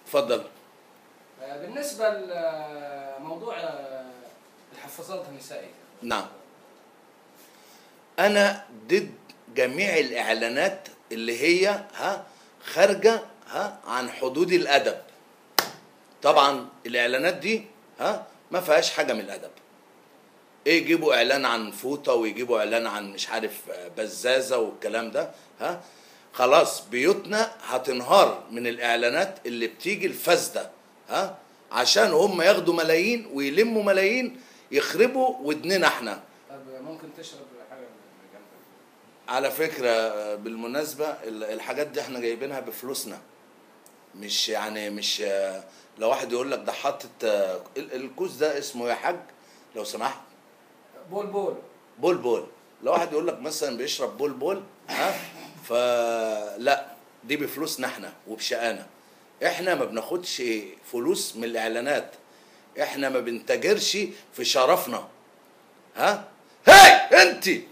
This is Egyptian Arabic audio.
اتفضل آه، بالنسبة لموضوع آه، الحفاظات النسائية نعم انا ضد جميع الاعلانات اللي هي ها خارجه ها عن حدود الادب طبعا الاعلانات دي ها ما فيهاش حاجه من الادب ايه يجيبوا اعلان عن فوطه ويجيبوا اعلان عن مش عارف بزازه والكلام ده ها خلاص بيوتنا هتنهار من الاعلانات اللي بتيجي الفاسده ها عشان هم ياخدوا ملايين ويلموا ملايين يخربوا ودننا احنا طب ممكن تشرب حاجة من جنبك على فكرة بالمناسبة ال- الحاجات دي احنا جايبينها بفلوسنا مش يعني مش لو واحد يقول لك ده حاطط ال- الكوز ده اسمه يا حاج لو سمحت بول بول بول بول لو واحد يقول لك مثلا بيشرب بول بول ها فلا دي بفلوسنا احنا وبشقانا احنا ما بناخدش فلوس من الاعلانات احنا ما بنتاجرش في شرفنا ها هاي انت